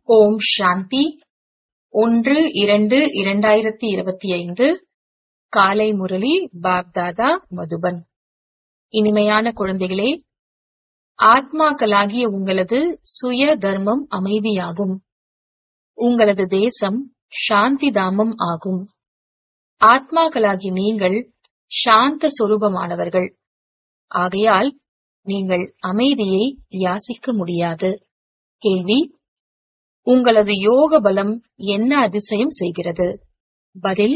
ஓம் சாந்தி ஒன்று இரண்டு இரண்டாயிரத்தி இருபத்தி ஐந்து காலை முரளி பாப்தாதா மதுபன் இனிமையான குழந்தைகளே ஆத்மாக்களாகிய உங்களது சுய தர்மம் அமைதியாகும் உங்களது தேசம் சாந்தி தாமம் ஆகும் ஆத்மாக்களாகி நீங்கள் சாந்த சொரூபமானவர்கள் ஆகையால் நீங்கள் அமைதியை யாசிக்க முடியாது கேள்வி உங்களது யோக பலம் என்ன அதிசயம் செய்கிறது பதில்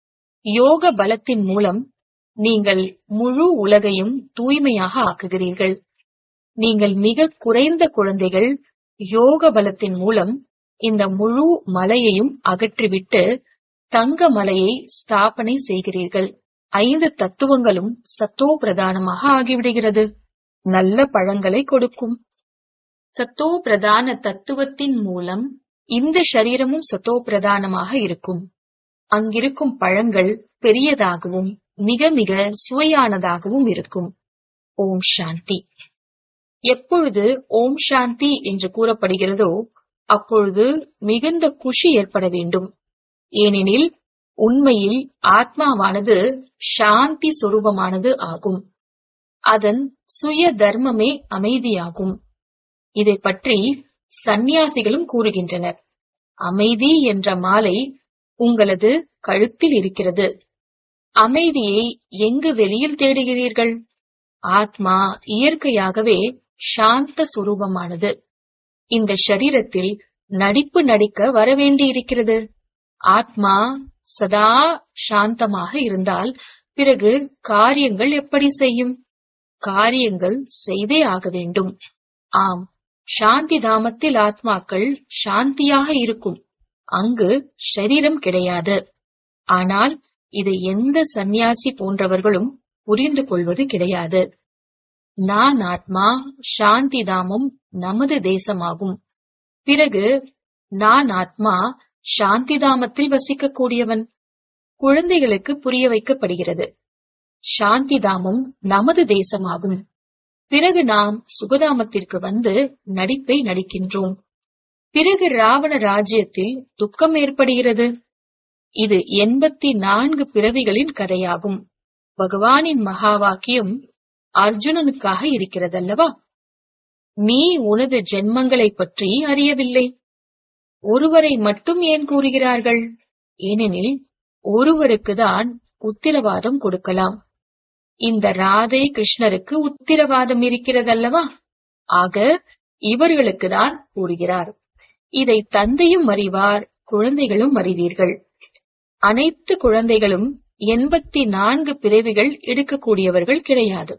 யோக பலத்தின் மூலம் நீங்கள் முழு உலகையும் தூய்மையாக ஆக்குகிறீர்கள் நீங்கள் மிக குறைந்த குழந்தைகள் யோக பலத்தின் மூலம் இந்த முழு மலையையும் அகற்றிவிட்டு தங்க மலையை ஸ்தாபனை செய்கிறீர்கள் ஐந்து தத்துவங்களும் சத்தோ பிரதானமாக ஆகிவிடுகிறது நல்ல பழங்களை கொடுக்கும் சத்தோ பிரதான தத்துவத்தின் மூலம் இந்த சரீரமும் சத்தோ பிரதானமாக இருக்கும் அங்கிருக்கும் பழங்கள் பெரியதாகவும் மிக மிக சுவையானதாகவும் இருக்கும் ஓம் சாந்தி எப்பொழுது ஓம் சாந்தி என்று கூறப்படுகிறதோ அப்பொழுது மிகுந்த குஷி ஏற்பட வேண்டும் ஏனெனில் உண்மையில் ஆத்மாவானது சாந்தி சொரூபமானது ஆகும் அதன் சுய தர்மமே அமைதியாகும் இதை பற்றி சந்நியாசிகளும் கூறுகின்றனர் அமைதி என்ற மாலை உங்களது கழுத்தில் இருக்கிறது அமைதியை எங்கு வெளியில் தேடுகிறீர்கள் ஆத்மா இயற்கையாகவே சாந்த சுரூபமானது இந்த சரீரத்தில் நடிப்பு நடிக்க வரவேண்டியிருக்கிறது ஆத்மா சதா சாந்தமாக இருந்தால் பிறகு காரியங்கள் எப்படி செய்யும் காரியங்கள் செய்தே ஆக வேண்டும் ஆம் சாந்தி தாமத்தில் ஆத்மாக்கள் சாந்தியாக இருக்கும் அங்கு ஷரீரம் கிடையாது ஆனால் இதை எந்த சந்நியாசி போன்றவர்களும் புரிந்து கொள்வது கிடையாது நான் ஆத்மா சாந்தி தாமம் நமது தேசமாகும் பிறகு நான் ஆத்மா சாந்தி தாமத்தில் வசிக்கக்கூடியவன் குழந்தைகளுக்கு புரிய வைக்கப்படுகிறது சாந்தி தாமம் நமது தேசமாகும் பிறகு நாம் சுகதாமத்திற்கு வந்து நடிப்பை நடிக்கின்றோம் பிறகு ராவண ராஜ்யத்தில் துக்கம் ஏற்படுகிறது இது எண்பத்தி நான்கு பிறவிகளின் கதையாகும் பகவானின் மகா வாக்கியம் அர்ஜுனனுக்காக இருக்கிறதல்லவா நீ உனது ஜென்மங்களை பற்றி அறியவில்லை ஒருவரை மட்டும் ஏன் கூறுகிறார்கள் ஏனெனில் ஒருவருக்குதான் உத்திரவாதம் கொடுக்கலாம் இந்த ராதே கிருஷ்ணருக்கு உத்திரவாதம் இருக்கிறதல்லவா ஆக இவர்களுக்கு தான் கூறுகிறார் இதை தந்தையும் அறிவார் குழந்தைகளும் அறிவீர்கள் அனைத்து குழந்தைகளும் எண்பத்தி நான்கு பிறவிகள் எடுக்கக்கூடியவர்கள் கிடையாது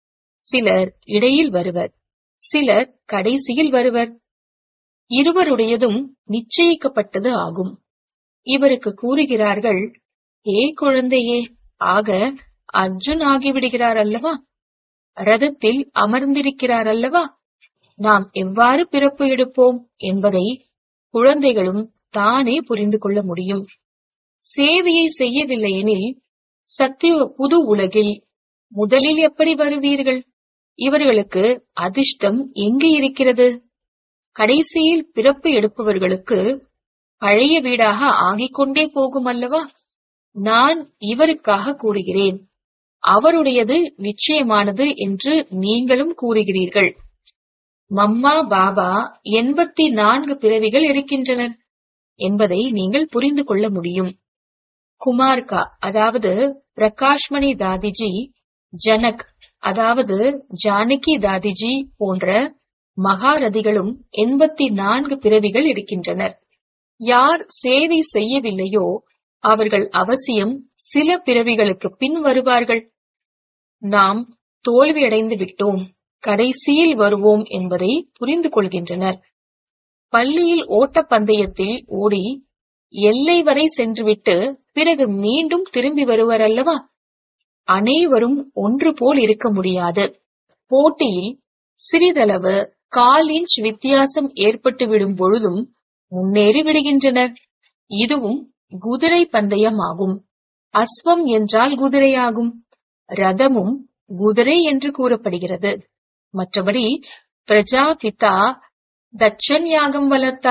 சிலர் இடையில் வருவர் சிலர் கடைசியில் வருவர் இருவருடையதும் நிச்சயிக்கப்பட்டது ஆகும் இவருக்கு கூறுகிறார்கள் ஏ குழந்தையே ஆக அர்ஜுன் ஆகிவிடுகிறார் அல்லவா ரதத்தில் அமர்ந்திருக்கிறார் அல்லவா நாம் எவ்வாறு பிறப்பு எடுப்போம் என்பதை குழந்தைகளும் தானே புரிந்து கொள்ள முடியும் சேவையை செய்யவில்லை எனில் சத்திய புது உலகில் முதலில் எப்படி வருவீர்கள் இவர்களுக்கு அதிர்ஷ்டம் எங்கு இருக்கிறது கடைசியில் பிறப்பு எடுப்பவர்களுக்கு பழைய வீடாக ஆகிக்கொண்டே போகும் அல்லவா நான் இவருக்காக கூறுகிறேன் அவருடையது நிச்சயமானது என்று நீங்களும் கூறுகிறீர்கள் மம்மா பாபா எண்பத்தி நான்கு பிறவிகள் இருக்கின்றனர் என்பதை நீங்கள் புரிந்து கொள்ள முடியும் குமார்கா அதாவது பிரகாஷ்மணி தாதிஜி ஜனக் அதாவது ஜானகி தாதிஜி போன்ற மகாரதிகளும் எண்பத்தி நான்கு பிறவிகள் இருக்கின்றனர் யார் சேவை செய்யவில்லையோ அவர்கள் அவசியம் சில பிறவிகளுக்கு பின் வருவார்கள் நாம் தோல்வியடைந்து விட்டோம் கடைசியில் வருவோம் என்பதை புரிந்து கொள்கின்றனர் பள்ளியில் ஓட்டப்பந்தயத்தில் ஓடி எல்லை வரை சென்றுவிட்டு பிறகு மீண்டும் திரும்பி வருவர் அல்லவா அனைவரும் ஒன்று போல் இருக்க முடியாது போட்டியில் சிறிதளவு கால் இன்ச் வித்தியாசம் ஏற்பட்டு விடும் பொழுதும் முன்னேறி விடுகின்றனர் இதுவும் குதிரை பந்தயம் ஆகும் அஸ்வம் என்றால் குதிரையாகும் ரதமும் குதிரை என்று கூறப்படுகிறது மற்றபடி பிரஜாபிதா தட்சன் யாகம் வளர்த்தார்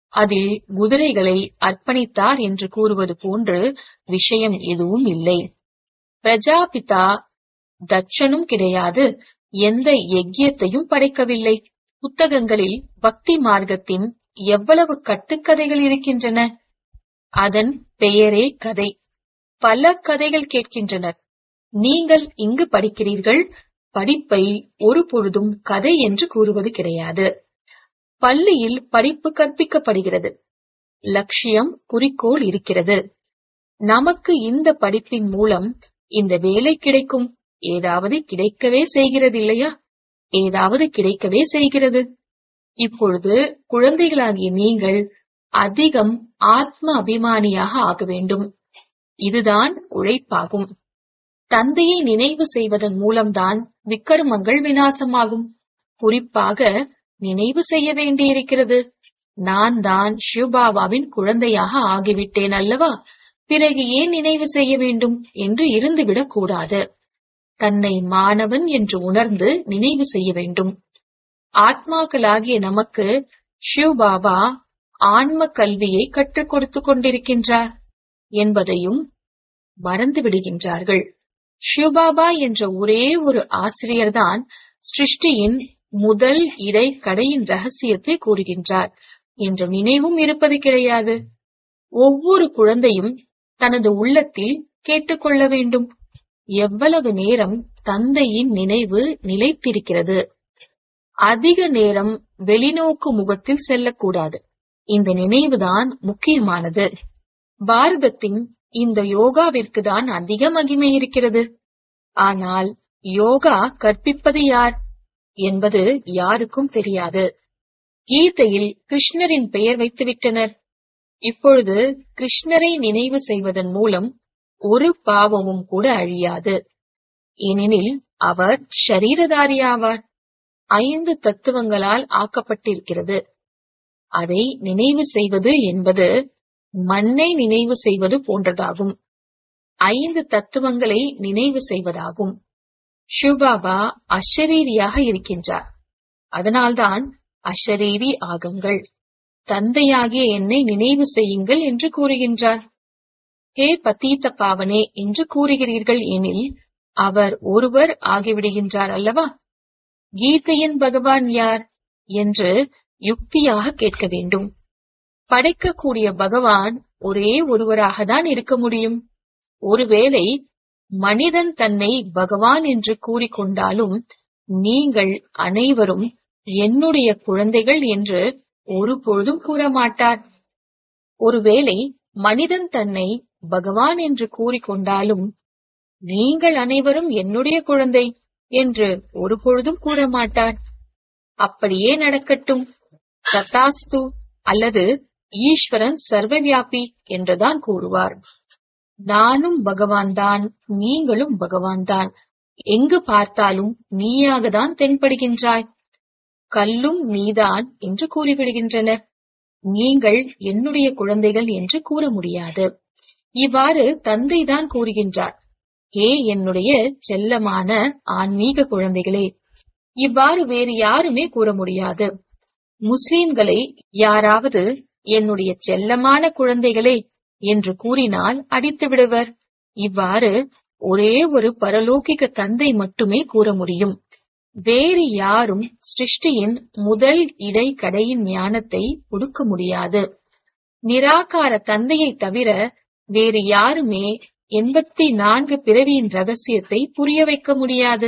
அதில் குதிரைகளை அர்ப்பணித்தார் என்று கூறுவது போன்று விஷயம் எதுவும் இல்லை பிரஜாபிதா தட்சனும் கிடையாது எந்த யஜ்யத்தையும் படைக்கவில்லை புத்தகங்களில் பக்தி மார்க்கத்தின் எவ்வளவு கட்டுக்கதைகள் இருக்கின்றன அதன் பெயரே கதை பல கதைகள் கேட்கின்றனர் நீங்கள் இங்கு படிக்கிறீர்கள் படிப்பை ஒரு பொழுதும் கதை என்று கூறுவது கிடையாது பள்ளியில் படிப்பு கற்பிக்கப்படுகிறது லட்சியம் குறிக்கோள் இருக்கிறது நமக்கு இந்த படிப்பின் மூலம் இந்த வேலை கிடைக்கும் ஏதாவது கிடைக்கவே செய்கிறது இல்லையா ஏதாவது கிடைக்கவே செய்கிறது இப்பொழுது குழந்தைகளாகிய நீங்கள் அதிகம் ஆத்ம அபிமானியாக ஆக வேண்டும் இதுதான் உழைப்பாகும் தந்தையை நினைவு செய்வதன் மூலம்தான் விக்கர்மங்கள் வினாசமாகும் குறிப்பாக நினைவு செய்ய வேண்டியிருக்கிறது நான் தான் சிவபாபாவின் குழந்தையாக ஆகிவிட்டேன் அல்லவா பிறகு ஏன் நினைவு செய்ய வேண்டும் என்று இருந்துவிடக் கூடாது தன்னை மாணவன் என்று உணர்ந்து நினைவு செய்ய வேண்டும் ஆத்மாக்களாகிய நமக்கு சிவபாபா ஆன்ம கல்வியை கற்றுக் கொடுத்துக் கொண்டிருக்கின்றார் என்பதையும் மறந்து விடுகின்றார்கள் சிவபாபா என்ற ஒரே ஒரு ஆசிரியர்தான் சிருஷ்டியின் முதல் இடை கடையின் ரகசியத்தை கூறுகின்றார் என்ற நினைவும் இருப்பது கிடையாது ஒவ்வொரு குழந்தையும் தனது உள்ளத்தில் கேட்டுக்கொள்ள வேண்டும் எவ்வளவு நேரம் தந்தையின் நினைவு நிலைத்திருக்கிறது அதிக நேரம் வெளிநோக்கு முகத்தில் செல்லக்கூடாது இந்த நினைவுதான் முக்கியமானது பாரதத்தின் இந்த யோகாவிற்கு தான் அதிக மகிமை இருக்கிறது ஆனால் யோகா கற்பிப்பது யார் என்பது யாருக்கும் தெரியாது கீதையில் கிருஷ்ணரின் பெயர் வைத்துவிட்டனர் இப்பொழுது கிருஷ்ணரை நினைவு செய்வதன் மூலம் ஒரு பாவமும் கூட அழியாது ஏனெனில் அவர் ஷரீரதாரியாவார் ஐந்து தத்துவங்களால் ஆக்கப்பட்டிருக்கிறது அதை நினைவு செய்வது என்பது மண்ணை நினைவு செய்வது போன்றதாகும் ஐந்து தத்துவங்களை நினைவு செய்வதாகும் சிவபாபா அஷரீரியாக இருக்கின்றார் அதனால்தான் அஷரீரி ஆகுங்கள் தந்தையாகிய என்னை நினைவு செய்யுங்கள் என்று கூறுகின்றார் ஹே பத்தீத்த பாவனே என்று கூறுகிறீர்கள் எனில் அவர் ஒருவர் ஆகிவிடுகின்றார் அல்லவா கீதையின் பகவான் யார் என்று யுக்தியாக கேட்க வேண்டும் படைக்கக்கூடிய பகவான் ஒரே ஒருவராக தான் இருக்க முடியும் ஒருவேளை மனிதன் தன்னை பகவான் என்று கூறிக்கொண்டாலும் நீங்கள் அனைவரும் என்னுடைய குழந்தைகள் என்று ஒருபொழுதும் கூற மாட்டார் ஒருவேளை மனிதன் தன்னை பகவான் என்று கூறிக்கொண்டாலும் நீங்கள் அனைவரும் என்னுடைய குழந்தை என்று ஒருபொழுதும் கூற மாட்டார் அப்படியே நடக்கட்டும் ததாஸ்து அல்லது ஈஸ்வரன் சர்வவியாபி என்றுதான் கூறுவார் நானும் பகவான் தான் நீங்களும் பகவான் தான் எங்கு பார்த்தாலும் நீயாக தான் தென்படுகின்றாய் கல்லும் நீதான் என்று கூறிவிடுகின்றனர் நீங்கள் என்னுடைய குழந்தைகள் என்று கூற முடியாது இவ்வாறு தந்தைதான் கூறுகின்றார் ஏ என்னுடைய செல்லமான ஆன்மீக குழந்தைகளே இவ்வாறு வேறு யாருமே கூற முடியாது முஸ்லிம்களை யாராவது என்னுடைய செல்லமான குழந்தைகளே என்று கூறினால் அடித்து விடுவர் இவ்வாறு ஒரே ஒரு பரலோகிக தந்தை மட்டுமே கூற முடியும் வேறு யாரும் சிருஷ்டியின் முதல் இடை கடையின் ஞானத்தை கொடுக்க முடியாது நிராகார தந்தையை தவிர வேறு யாருமே எண்பத்தி நான்கு பிறவியின் ரகசியத்தை புரிய வைக்க முடியாது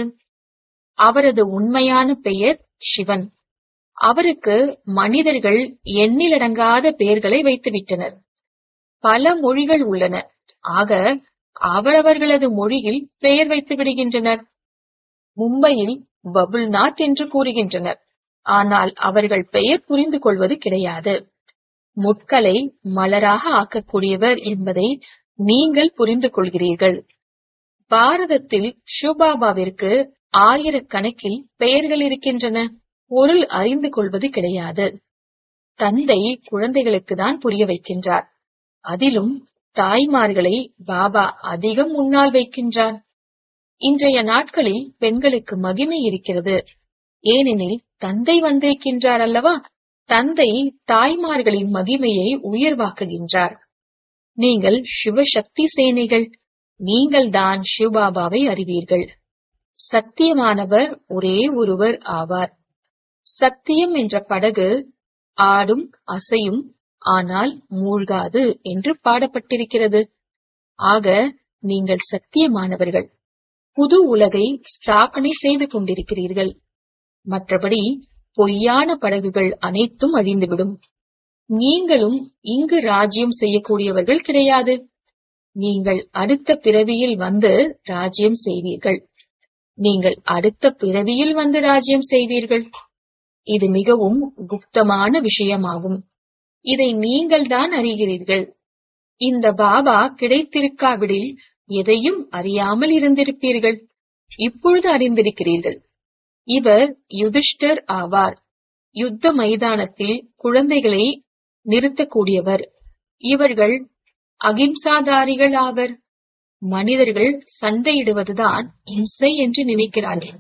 அவரது உண்மையான பெயர் சிவன் அவருக்கு மனிதர்கள் எண்ணிலடங்காத பெயர்களை வைத்துவிட்டனர் பல மொழிகள் உள்ளன ஆக அவரவர்களது மொழியில் பெயர் வைத்து விடுகின்றனர் மும்பையில் பபுல்நாத் என்று கூறுகின்றனர் ஆனால் அவர்கள் பெயர் புரிந்து கொள்வது கிடையாது முட்களை மலராக ஆக்கக்கூடியவர் என்பதை நீங்கள் புரிந்து கொள்கிறீர்கள் பாரதத்தில் ஷுபாபாவிற்கு ஆயிரக்கணக்கில் பெயர்கள் இருக்கின்றன பொருள் அறிந்து கொள்வது கிடையாது தந்தை குழந்தைகளுக்கு தான் புரிய வைக்கின்றார் அதிலும் தாய்மார்களை பாபா அதிகம் முன்னால் வைக்கின்றார் இன்றைய நாட்களில் பெண்களுக்கு மகிமை இருக்கிறது ஏனெனில் தந்தை வந்திருக்கின்றார் அல்லவா தந்தை தாய்மார்களின் மகிமையை உயர்வாக்குகின்றார் நீங்கள் சிவசக்தி சேனைகள் நீங்கள்தான் சிவபாபாவை அறிவீர்கள் சத்தியமானவர் ஒரே ஒருவர் ஆவார் சத்தியம் என்ற படகு ஆடும் அசையும் ஆனால் மூழ்காது என்று பாடப்பட்டிருக்கிறது ஆக நீங்கள் சத்தியமானவர்கள் புது உலகை ஸ்தாபனை செய்து கொண்டிருக்கிறீர்கள் மற்றபடி பொய்யான படகுகள் அனைத்தும் அழிந்துவிடும் நீங்களும் இங்கு ராஜ்யம் செய்யக்கூடியவர்கள் கிடையாது நீங்கள் அடுத்த பிறவியில் வந்து ராஜ்யம் செய்வீர்கள் நீங்கள் அடுத்த பிறவியில் வந்து ராஜ்யம் செய்வீர்கள் இது மிகவும் குப்தமான விஷயமாகும் இதை நீங்கள்தான் அறிகிறீர்கள் இந்த பாபா கிடைத்திருக்காவிடில் எதையும் அறியாமல் இருந்திருப்பீர்கள் இப்பொழுது அறிந்திருக்கிறீர்கள் இவர் யுதிஷ்டர் ஆவார் யுத்த மைதானத்தில் குழந்தைகளை நிறுத்தக்கூடியவர் இவர்கள் அகிம்சாதாரிகள் ஆவர் மனிதர்கள் சண்டையிடுவதுதான் இம்சை என்று நினைக்கிறார்கள்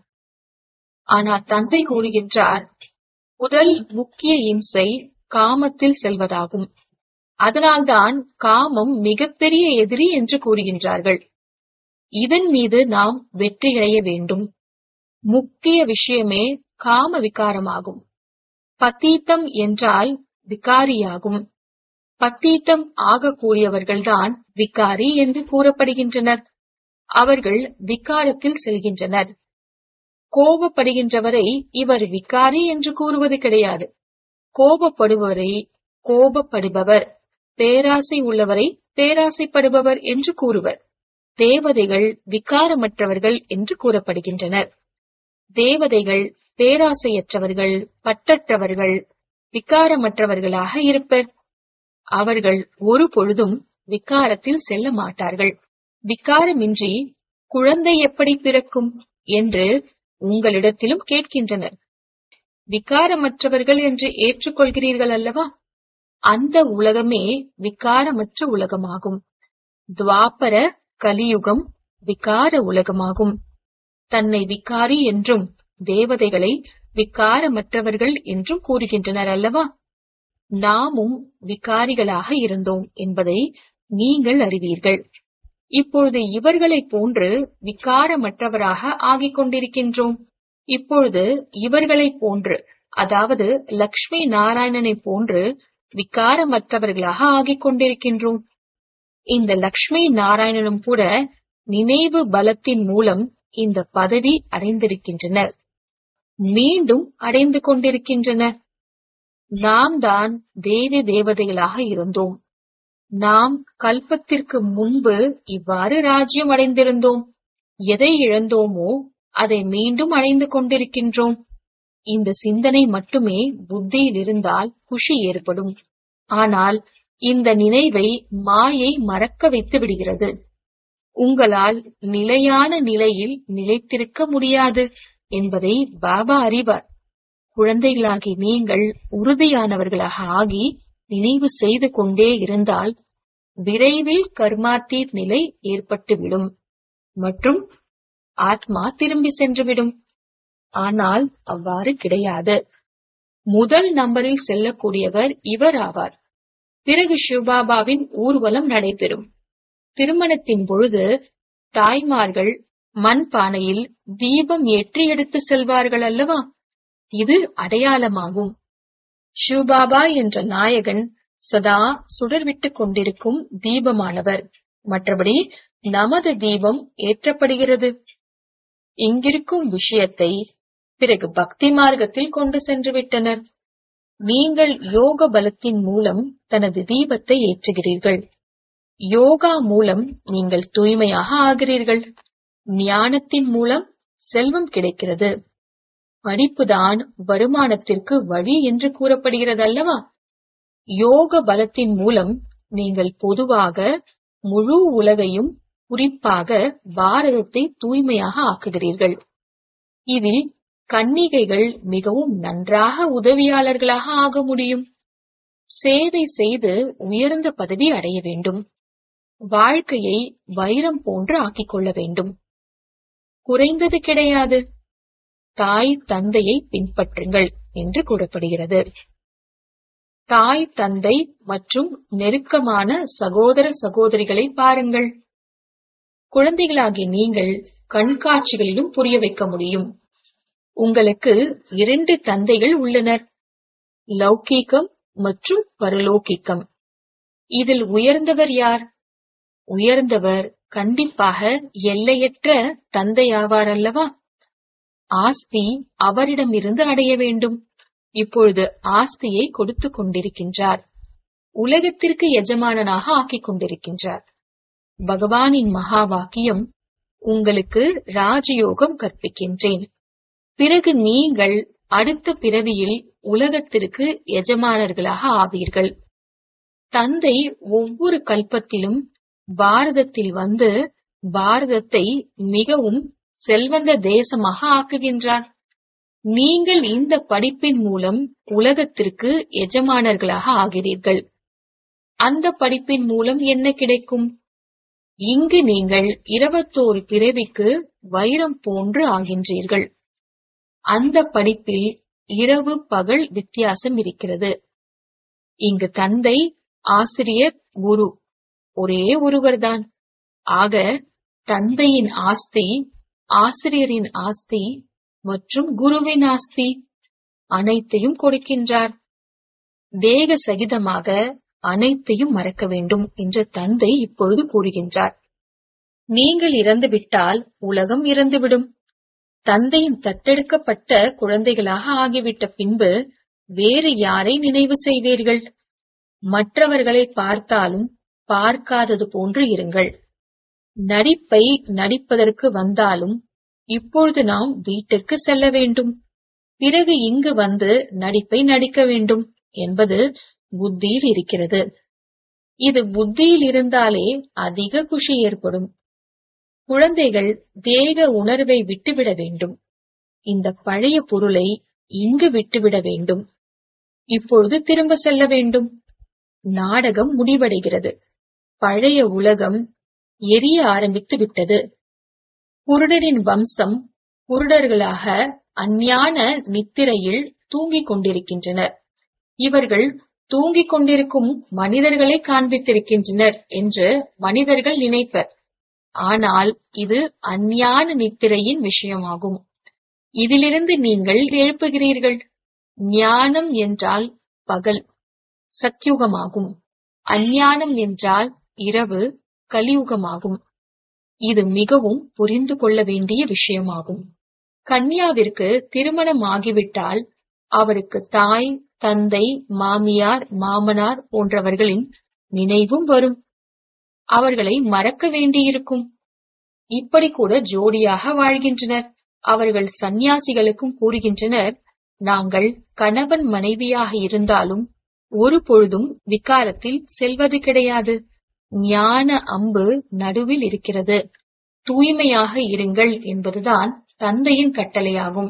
ஆனால் தந்தை கூறுகின்றார் முதல் முக்கிய இம்சை காமத்தில் செல்வதாகும் அதனால்தான் காமம் மிகப்பெரிய எதிரி என்று கூறுகின்றார்கள் இதன் மீது நாம் வெற்றியடைய வேண்டும் முக்கிய விஷயமே காம விகாரமாகும் பத்தீத்தம் என்றால் விகாரியாகும் பத்தீத்தம் ஆகக்கூடியவர்கள்தான் விகாரி என்று கூறப்படுகின்றனர் அவர்கள் விகாரத்தில் செல்கின்றனர் கோபப்படுகின்றவரை இவர் விகாரி என்று கூறுவது கிடையாது கோபப்படுபவரை கோபப்படுபவர் பேராசை உள்ளவரை பேராசைப்படுபவர் என்று கூறுவர் தேவதைகள் விகாரமற்றவர்கள் என்று கூறப்படுகின்றனர் தேவதைகள் பேராசையற்றவர்கள் பட்டற்றவர்கள் விகாரமற்றவர்களாக இருப்பர் அவர்கள் ஒரு பொழுதும் விகாரத்தில் செல்ல மாட்டார்கள் விகாரமின்றி குழந்தை எப்படி பிறக்கும் என்று உங்களிடத்திலும் கேட்கின்றனர் விகாரமற்றவர்கள் என்று ஏற்றுக்கொள்கிறீர்கள் அல்லவா அந்த உலகமே விகாரமற்ற உலகமாகும் துவாபர கலியுகம் விகார உலகமாகும் தன்னை விகாரி என்றும் தேவதைகளை விகாரமற்றவர்கள் என்றும் கூறுகின்றனர் அல்லவா நாமும் விகாரிகளாக இருந்தோம் என்பதை நீங்கள் அறிவீர்கள் இப்பொழுது இவர்களைப் போன்று விகாரமற்றவராக ஆகிக் கொண்டிருக்கின்றோம் இப்பொழுது இவர்களைப் போன்று அதாவது லக்ஷ்மி நாராயணனைப் போன்று விகாரமற்றவர்களாக ஆகிக் கொண்டிருக்கின்றோம் இந்த லக்ஷ்மி நாராயணனும் கூட நினைவு பலத்தின் மூலம் இந்த பதவி அடைந்திருக்கின்றனர் மீண்டும் அடைந்து கொண்டிருக்கின்றனர் நாம் தான் தேவி தேவதைகளாக இருந்தோம் நாம் கல்பத்திற்கு முன்பு இவ்வாறு ராஜ்யம் அடைந்திருந்தோம் எதை இழந்தோமோ அதை மீண்டும் அடைந்து கொண்டிருக்கின்றோம் இந்த சிந்தனை மட்டுமே புத்தியில் இருந்தால் குஷி ஏற்படும் ஆனால் இந்த நினைவை மாயை மறக்க வைத்து விடுகிறது உங்களால் நிலையான நிலையில் நிலைத்திருக்க முடியாது என்பதை பாபா அறிவார் குழந்தைகளாகி நீங்கள் உறுதியானவர்களாக ஆகி நினைவு செய்து கொண்டே இருந்தால் விரைவில் கர்மாத்தீர் நிலை ஏற்பட்டுவிடும் மற்றும் ஆத்மா திரும்பி சென்றுவிடும் ஆனால் அவ்வாறு கிடையாது முதல் நம்பரில் செல்லக்கூடியவர் இவர் ஆவார் பிறகு சிவபாபாவின் ஊர்வலம் நடைபெறும் திருமணத்தின் பொழுது தாய்மார்கள் மண் பானையில் தீபம் ஏற்றி எடுத்து செல்வார்கள் அல்லவா இது அடையாளமாகும் சிவபாபா என்ற நாயகன் சதா சுடர்விட்டுக் கொண்டிருக்கும் தீபமானவர் மற்றபடி நமது தீபம் ஏற்றப்படுகிறது இங்கிருக்கும் விஷயத்தை பிறகு பக்தி மார்க்கத்தில் கொண்டு சென்று விட்டனர் நீங்கள் யோக பலத்தின் மூலம் தனது தீபத்தை ஏற்றுகிறீர்கள் யோகா மூலம் நீங்கள் தூய்மையாக ஆகிறீர்கள் ஞானத்தின் மூலம் செல்வம் கிடைக்கிறது படிப்புதான் வருமானத்திற்கு வழி என்று கூறப்படுகிறது அல்லவா யோக பலத்தின் மூலம் நீங்கள் பொதுவாக முழு உலகையும் குறிப்பாக பாரதத்தை தூய்மையாக ஆக்குகிறீர்கள் இதில் கன்னிகைகள் மிகவும் நன்றாக உதவியாளர்களாக ஆக முடியும் சேவை செய்து உயர்ந்த பதவி அடைய வேண்டும் வாழ்க்கையை வைரம் போன்று ஆக்கிக் கொள்ள வேண்டும் குறைந்தது கிடையாது தாய் தந்தையை பின்பற்றுங்கள் என்று கூறப்படுகிறது தாய் தந்தை மற்றும் நெருக்கமான சகோதர சகோதரிகளை பாருங்கள் குழந்தைகளாகிய நீங்கள் கண்காட்சிகளிலும் புரிய வைக்க முடியும் உங்களுக்கு இரண்டு தந்தைகள் உள்ளனர் லௌகீகம் மற்றும் பரலோகிக்கம் இதில் உயர்ந்தவர் யார் உயர்ந்தவர் கண்டிப்பாக எல்லையற்ற தந்தையாவார் அல்லவா ஆஸ்தி அவரிடமிருந்து அடைய வேண்டும் இப்பொழுது ஆஸ்தியை கொடுத்து கொண்டிருக்கின்றார் உலகத்திற்கு எஜமானனாக ஆக்கிக் கொண்டிருக்கின்றார் பகவானின் மகா வாக்கியம் உங்களுக்கு ராஜயோகம் கற்பிக்கின்றேன் பிறகு நீங்கள் அடுத்த பிறவியில் உலகத்திற்கு எஜமானர்களாக ஆவீர்கள் தந்தை ஒவ்வொரு கல்பத்திலும் பாரதத்தில் வந்து பாரதத்தை மிகவும் செல்வந்த தேசமாக ஆக்குகின்றார் நீங்கள் இந்த படிப்பின் மூலம் உலகத்திற்கு எஜமானர்களாக ஆகிறீர்கள் அந்த படிப்பின் மூலம் என்ன கிடைக்கும் இங்கு நீங்கள் இருபத்தோரு பிறவிக்கு வைரம் போன்று ஆகின்றீர்கள் அந்த படிப்பில் இரவு பகல் வித்தியாசம் இருக்கிறது இங்கு தந்தை ஆசிரியர் குரு ஒரே ஒருவர்தான் ஆக தந்தையின் ஆஸ்தி ஆசிரியரின் ஆஸ்தி மற்றும் குருவின் ஆஸ்தி அனைத்தையும் கொடுக்கின்றார் தேக சகிதமாக அனைத்தையும் மறக்க வேண்டும் என்று தந்தை இப்பொழுது கூறுகின்றார் நீங்கள் இறந்துவிட்டால் உலகம் இறந்துவிடும் தந்தையின் தத்தெடுக்கப்பட்ட குழந்தைகளாக ஆகிவிட்ட பின்பு வேறு யாரை நினைவு செய்வீர்கள் மற்றவர்களை பார்த்தாலும் பார்க்காதது போன்று இருங்கள் நடிப்பை நடிப்பதற்கு வந்தாலும் இப்பொழுது நாம் வீட்டிற்கு செல்ல வேண்டும் பிறகு இங்கு வந்து நடிப்பை நடிக்க வேண்டும் என்பது புத்தியில் இருக்கிறது இது புத்தியில் இருந்தாலே அதிக குஷி ஏற்படும் குழந்தைகள் தேக உணர்வை விட்டுவிட வேண்டும் இந்த பழைய பொருளை இங்கு விட்டுவிட வேண்டும் இப்பொழுது திரும்ப செல்ல வேண்டும் நாடகம் முடிவடைகிறது பழைய உலகம் எரிய ஆரம்பித்து விட்டது குருடரின் வம்சம் குருடர்களாக அஞ்ஞான நித்திரையில் தூங்கிக் கொண்டிருக்கின்றனர் இவர்கள் தூங்கிக் கொண்டிருக்கும் மனிதர்களை காண்பித்திருக்கின்றனர் என்று மனிதர்கள் நினைப்பர் ஆனால் இது அஞ்ஞான நித்திரையின் விஷயமாகும் இதிலிருந்து நீங்கள் எழுப்புகிறீர்கள் ஞானம் என்றால் பகல் சத்யுகமாகும் அஞ்ஞானம் என்றால் இரவு கலியுகமாகும் இது மிகவும் புரிந்து கொள்ள வேண்டிய விஷயமாகும் கன்யாவிற்கு திருமணம் ஆகிவிட்டால் அவருக்கு தாய் தந்தை மாமியார் மாமனார் போன்றவர்களின் நினைவும் வரும் அவர்களை மறக்க வேண்டியிருக்கும் இப்படி கூட ஜோடியாக வாழ்கின்றனர் அவர்கள் சந்நியாசிகளுக்கும் கூறுகின்றனர் நாங்கள் கணவன் மனைவியாக இருந்தாலும் ஒரு பொழுதும் விகாரத்தில் செல்வது கிடையாது ஞான அம்பு நடுவில் இருக்கிறது தூய்மையாக இருங்கள் என்பதுதான் தந்தையின் கட்டளையாகும்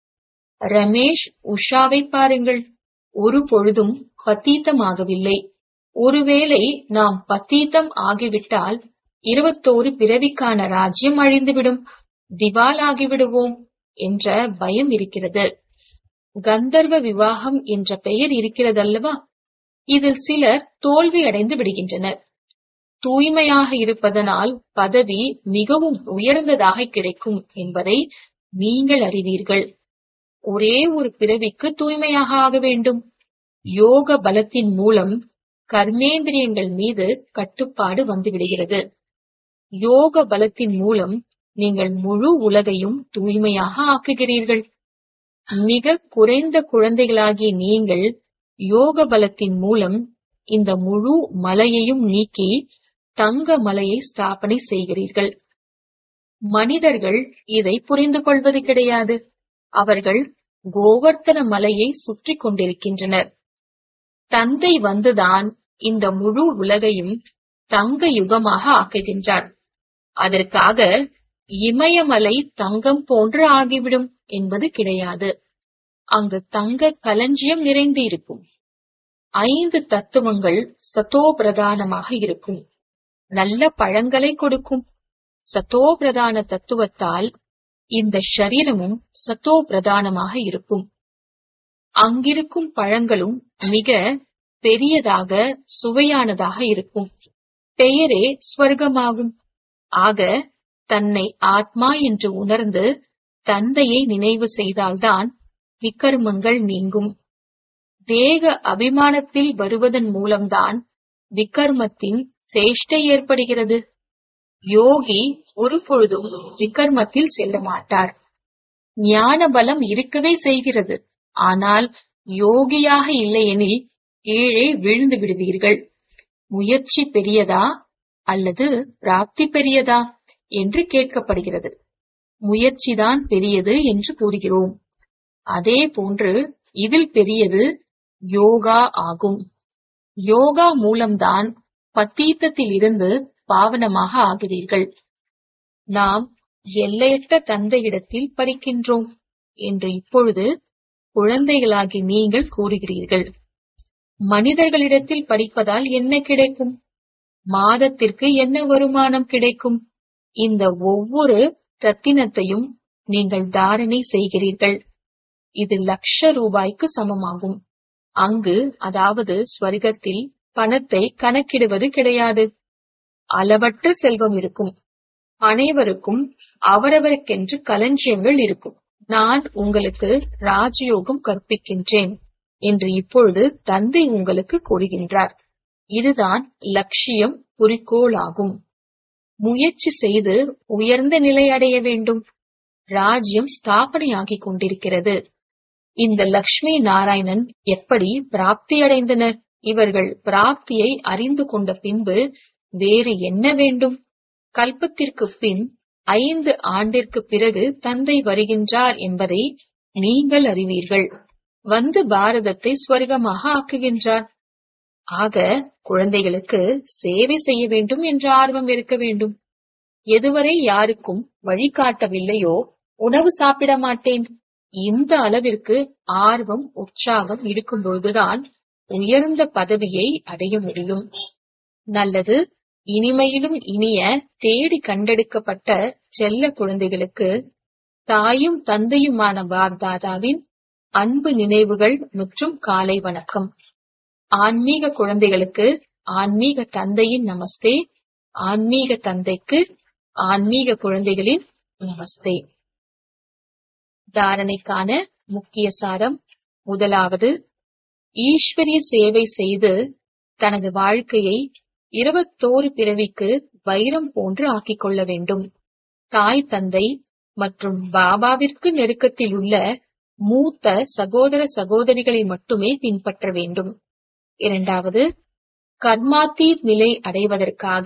ரமேஷ் உஷாவை பாருங்கள் ஒரு பொழுதும் பத்தீத்தமாகவில்லை ஒருவேளை நாம் பத்தீத்தம் ஆகிவிட்டால் இருபத்தோரு பிறவிக்கான ராஜ்யம் அழிந்துவிடும் திவால் ஆகிவிடுவோம் என்ற பயம் இருக்கிறது கந்தர்வ விவாகம் என்ற பெயர் இருக்கிறதல்லவா இதில் சிலர் தோல்வி அடைந்து விடுகின்றனர் தூய்மையாக இருப்பதனால் பதவி மிகவும் உயர்ந்ததாக கிடைக்கும் என்பதை நீங்கள் அறிவீர்கள் ஒரே ஒரு பிறவிக்கு தூய்மையாக ஆக வேண்டும் யோக பலத்தின் மூலம் கர்மேந்திரியங்கள் மீது கட்டுப்பாடு வந்துவிடுகிறது யோக பலத்தின் மூலம் நீங்கள் முழு உலகையும் தூய்மையாக ஆக்குகிறீர்கள் மிக குறைந்த குழந்தைகளாகிய நீங்கள் யோக பலத்தின் மூலம் இந்த முழு மலையையும் நீக்கி தங்க மலையை ஸ்தாபனை செய்கிறீர்கள் மனிதர்கள் இதை புரிந்து கொள்வது கிடையாது அவர்கள் கோவர்த்தன மலையை சுற்றி கொண்டிருக்கின்றனர் தந்தை வந்துதான் இந்த முழு உலகையும் தங்க யுகமாக ஆக்குகின்றார் அதற்காக இமயமலை தங்கம் போன்று ஆகிவிடும் என்பது கிடையாது அங்கு தங்க களஞ்சியம் நிறைந்து இருக்கும் ஐந்து தத்துவங்கள் சத்தோ பிரதானமாக இருக்கும் நல்ல பழங்களை கொடுக்கும் சத்தோ பிரதான தத்துவத்தால் இந்த ஷரீரமும் சத்தோ பிரதானமாக இருக்கும் அங்கிருக்கும் பழங்களும் மிக பெரியதாக சுவையானதாக இருக்கும் பெயரே ஸ்வர்க்கமாகும் ஆக தன்னை ஆத்மா என்று உணர்ந்து தந்தையை நினைவு செய்தால்தான் விக்கர்மங்கள் நீங்கும் தேக அபிமானத்தில் வருவதன் மூலம்தான் விக்கர்மத்தின் சேஷ்டை ஏற்படுகிறது யோகி ஒரு பொழுதும் விக்கர்மத்தில் செல்ல மாட்டார் ஞான பலம் இருக்கவே செய்கிறது ஆனால் யோகியாக இல்லையெனில் கீழே விழுந்து விடுவீர்கள் முயற்சி பெரியதா அல்லது பிராப்தி பெரியதா என்று கேட்கப்படுகிறது முயற்சிதான் பெரியது என்று கூறுகிறோம் அதே போன்று இதில் பெரியது யோகா ஆகும் யோகா மூலம்தான் பத்தீத்தத்தில் இருந்து பாவனமாக ஆகிறீர்கள் நாம் எல்லையற்ற தந்தையிடத்தில் படிக்கின்றோம் என்று இப்பொழுது குழந்தைகளாகி நீங்கள் கூறுகிறீர்கள் மனிதர்களிடத்தில் படிப்பதால் என்ன கிடைக்கும் மாதத்திற்கு என்ன வருமானம் கிடைக்கும் இந்த ஒவ்வொரு ரத்தினத்தையும் நீங்கள் தாரணை செய்கிறீர்கள் இது லட்ச ரூபாய்க்கு சமமாகும் அங்கு அதாவது ஸ்வர்க்கத்தில் பணத்தை கணக்கிடுவது கிடையாது அளவற்ற செல்வம் இருக்கும் அனைவருக்கும் அவரவருக்கென்று களஞ்சியங்கள் இருக்கும் நான் உங்களுக்கு ராஜயோகம் கற்பிக்கின்றேன் என்று இப்பொழுது தந்தை உங்களுக்கு கூறுகின்றார் இதுதான் லட்சியம் குறிக்கோள் ஆகும் முயற்சி செய்து உயர்ந்த நிலை அடைய வேண்டும் ராஜ்யம் ஸ்தாபனையாகிக் கொண்டிருக்கிறது இந்த லக்ஷ்மி நாராயணன் எப்படி பிராப்தி அடைந்தனர் இவர்கள் பிராப்தியை அறிந்து கொண்ட பின்பு வேறு என்ன வேண்டும் கல்பத்திற்கு பின் ஐந்து ஆண்டிற்கு பிறகு தந்தை வருகின்றார் என்பதை நீங்கள் அறிவீர்கள் வந்து பாரதத்தை ஸ்வர்க்கமாக ஆக்குகின்றார் ஆக குழந்தைகளுக்கு சேவை செய்ய வேண்டும் என்ற ஆர்வம் இருக்க வேண்டும் எதுவரை யாருக்கும் வழிகாட்டவில்லையோ உணவு சாப்பிட மாட்டேன் இந்த அளவிற்கு ஆர்வம் உற்சாகம் இருக்கும் பொழுதுதான் உயர்ந்த பதவியை அடைய முடியும் நல்லது இனிமையிலும் இனிய தேடி கண்டெடுக்கப்பட்ட செல்ல குழந்தைகளுக்கு தாயும் தந்தையுமான பாப்தாதாவின் அன்பு நினைவுகள் மற்றும் காலை வணக்கம் ஆன்மீக குழந்தைகளுக்கு ஆன்மீக தந்தையின் நமஸ்தே ஆன்மீக தந்தைக்கு ஆன்மீக குழந்தைகளின் நமஸ்தே தாரணைக்கான முக்கிய சாரம் முதலாவது ஈஸ்வரிய சேவை செய்து தனது வாழ்க்கையை இருபத்தோரு பிறவிக்கு வைரம் போன்று ஆக்கிக் கொள்ள வேண்டும் தாய் தந்தை மற்றும் பாபாவிற்கு நெருக்கத்தில் உள்ள மூத்த சகோதர சகோதரிகளை மட்டுமே பின்பற்ற வேண்டும் இரண்டாவது கர்மாத்தீத் நிலை அடைவதற்காக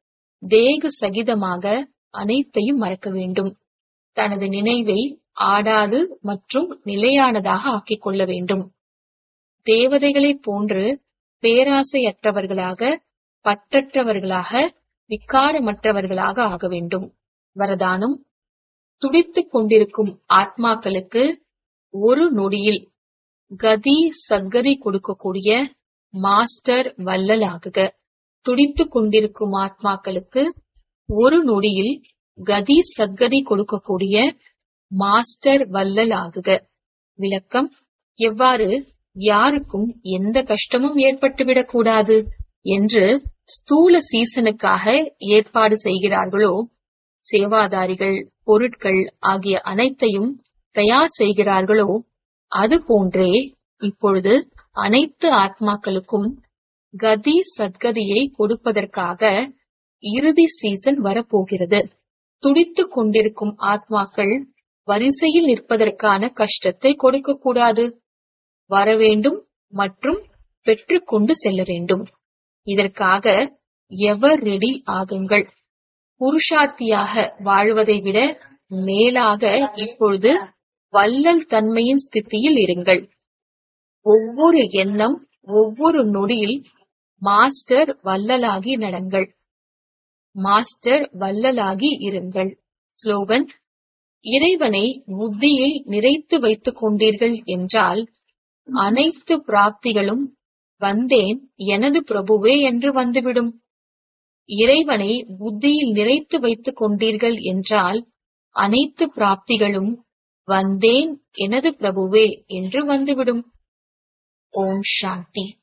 தேக சகிதமாக அனைத்தையும் மறக்க வேண்டும் தனது நினைவை ஆடாது மற்றும் நிலையானதாக ஆக்கிக் கொள்ள வேண்டும் தேவதைகளைப் போன்று பேராசையற்றவர்களாக பற்றற்றவர்களாக விக்காரமற்றவர்களாக ஆக வேண்டும் வரதானம் துடித்துக் கொண்டிருக்கும் ஆத்மாக்களுக்கு ஒரு நொடியில் கதி சத்கதி கொடுக்கக்கூடிய மாஸ்டர் வல்லல் ஆகுக துடித்துக் கொண்டிருக்கும் ஆத்மாக்களுக்கு ஒரு நொடியில் கதி சத்கதி கொடுக்கக்கூடிய மாஸ்டர் வல்லல் ஆகுக விளக்கம் எவ்வாறு யாருக்கும் எந்த கஷ்டமும் ஏற்பட்டுவிடக் கூடாது என்று ஸ்தூல சீசனுக்காக ஏற்பாடு செய்கிறார்களோ சேவாதாரிகள் பொருட்கள் ஆகிய அனைத்தையும் தயார் செய்கிறார்களோ அது போன்றே இப்பொழுது அனைத்து ஆத்மாக்களுக்கும் கதி சத்கதியை கொடுப்பதற்காக இறுதி சீசன் வரப்போகிறது துடித்துக் கொண்டிருக்கும் ஆத்மாக்கள் வரிசையில் நிற்பதற்கான கஷ்டத்தை கொடுக்கக்கூடாது வரவேண்டும் மற்றும் பெற்றுக்கொண்டு செல்ல வேண்டும் இதற்காக எவர் ரெடி ஆகுங்கள் புருஷார்த்தியாக வாழ்வதை விட மேலாக இப்பொழுது வல்லல் தன்மையின் ஸ்திதியில் இருங்கள் ஒவ்வொரு எண்ணம் ஒவ்வொரு நொடியில் மாஸ்டர் வல்லலாகி நடங்கள் மாஸ்டர் வல்லலாகி இருங்கள் ஸ்லோகன் இறைவனை புத்தியில் நிறைத்து வைத்துக் கொண்டீர்கள் என்றால் அனைத்து பிராப்திகளும் வந்தேன் எனது பிரபுவே என்று வந்துவிடும் இறைவனை புத்தியில் நிறைத்து வைத்துக் கொண்டீர்கள் என்றால் அனைத்து பிராப்திகளும் வந்தேன் எனது பிரபுவே என்று வந்துவிடும் ஓம் சாந்தி